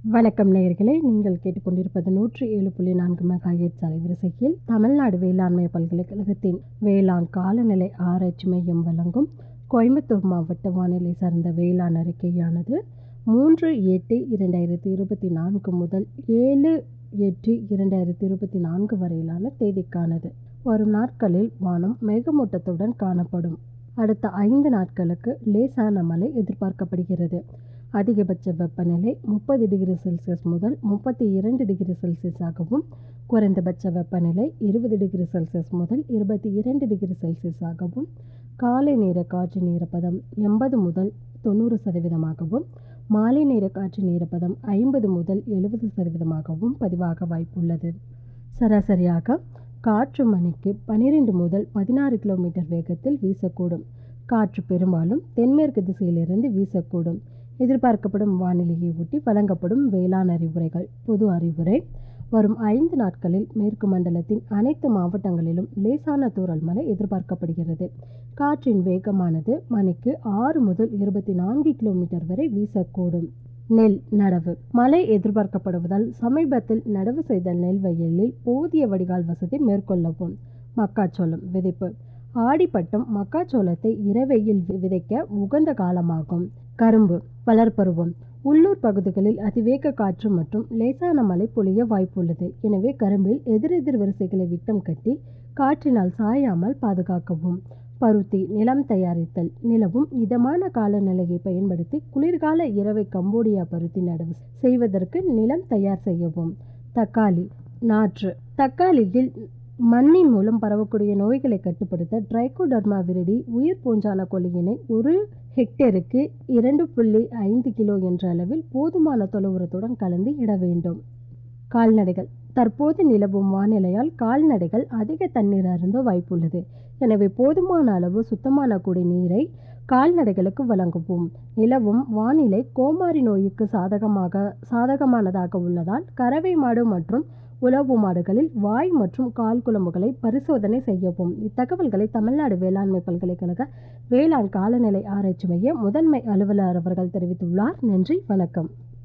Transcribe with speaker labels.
Speaker 1: வணக்கம் நேயர்களே நீங்கள் கேட்டுக்கொண்டிருப்பது நூற்றி ஏழு புள்ளி நான்கு மெகாஹெட்ஸ் அலைவரிசையில் தமிழ்நாடு வேளாண்மை பல்கலைக்கழகத்தின் வேளாண் காலநிலை ஆராய்ச்சி மையம் வழங்கும் கோயம்புத்தூர் மாவட்ட வானிலை சார்ந்த வேளாண் அறிக்கையானது மூன்று எட்டு இரண்டாயிரத்தி இருபத்தி நான்கு முதல் ஏழு எட்டு இரண்டாயிரத்தி இருபத்தி நான்கு வரையிலான தேதிக்கானது வரும் நாட்களில் வானம் மேகமூட்டத்துடன் காணப்படும் அடுத்த ஐந்து நாட்களுக்கு லேசான மழை எதிர்பார்க்கப்படுகிறது அதிகபட்ச வெப்பநிலை முப்பது டிகிரி செல்சியஸ் முதல் முப்பத்தி இரண்டு டிகிரி செல்சியஸாகவும் குறைந்தபட்ச வெப்பநிலை இருபது டிகிரி செல்சியஸ் முதல் இருபத்தி இரண்டு டிகிரி செல்சியஸாகவும் காலை நேர காற்றின் ஈரப்பதம் எண்பது முதல் தொண்ணூறு சதவீதமாகவும் மாலை நேர காற்றின் ஈரப்பதம் ஐம்பது முதல் எழுபது சதவீதமாகவும் பதிவாக வாய்ப்புள்ளது சராசரியாக காற்று மணிக்கு பன்னிரெண்டு முதல் பதினாறு கிலோமீட்டர் வேகத்தில் வீசக்கூடும் காற்று பெரும்பாலும் தென்மேற்கு திசையிலிருந்து வீசக்கூடும் எதிர்பார்க்கப்படும் வானிலையை ஒட்டி வழங்கப்படும் வேளாண் அறிவுரைகள் பொது அறிவுரை வரும் ஐந்து நாட்களில் மேற்கு மண்டலத்தின் அனைத்து மாவட்டங்களிலும் லேசான தூறல் மழை எதிர்பார்க்கப்படுகிறது காற்றின் வேகமானது மணிக்கு ஆறு முதல் இருபத்தி நான்கு கிலோமீட்டர் வரை வீசக்கூடும் நெல் நடவு மழை எதிர்பார்க்கப்படுவதால் சமீபத்தில் நடவு செய்த நெல் வயலில் போதிய வடிகால் வசதி மேற்கொள்ளவும் மக்காச்சோளம் விதைப்பு ஆடிப்பட்டம் மக்காச்சோளத்தை இரவையில் விதைக்க உகந்த காலமாகும் கரும்பு வளர்ப்பருவம் உள்ளூர் பகுதிகளில் அதிவேக காற்று மற்றும் லேசான மழை பொழிய வாய்ப்புள்ளது எனவே கரும்பில் எதிரெதிர் வரிசைகளை விட்டம் கட்டி காற்றினால் சாயாமல் பாதுகாக்கவும் பருத்தி நிலம் தயாரித்தல் நிலவும் இதமான காலநிலையை பயன்படுத்தி குளிர்கால இரவை கம்போடியா பருத்தி நடவு செய்வதற்கு நிலம் தயார் செய்யவும் தக்காளி நாற்று தக்காளியில் மண்ணின் மூலம் பரவக்கூடிய நோய்களை கட்டுப்படுத்த ட்ரைகோடர்மா விரிடி உயிர் பூஞ்சான கொல்லியினை ஒரு ஹெக்டேருக்கு இரண்டு புள்ளி ஐந்து கிலோ என்ற அளவில் போதுமான தொழு உரத்துடன் கலந்து இட வேண்டும் கால்நடைகள் தற்போது நிலவும் வானிலையால் கால்நடைகள் அதிக தண்ணீர் அருந்த வாய்ப்புள்ளது எனவே போதுமான அளவு சுத்தமான குடிநீரை கால்நடைகளுக்கு வழங்கவும் நிலவும் வானிலை கோமாரி நோய்க்கு சாதகமாக சாதகமானதாக உள்ளதால் கறவை மாடு மற்றும் உழவு மாடுகளில் வாய் மற்றும் கால் குழம்புகளை பரிசோதனை செய்யவும் இத்தகவல்களை தமிழ்நாடு வேளாண்மை பல்கலைக்கழக வேளாண் காலநிலை ஆராய்ச்சி மைய முதன்மை அலுவலர் அவர்கள் தெரிவித்துள்ளார் நன்றி வணக்கம்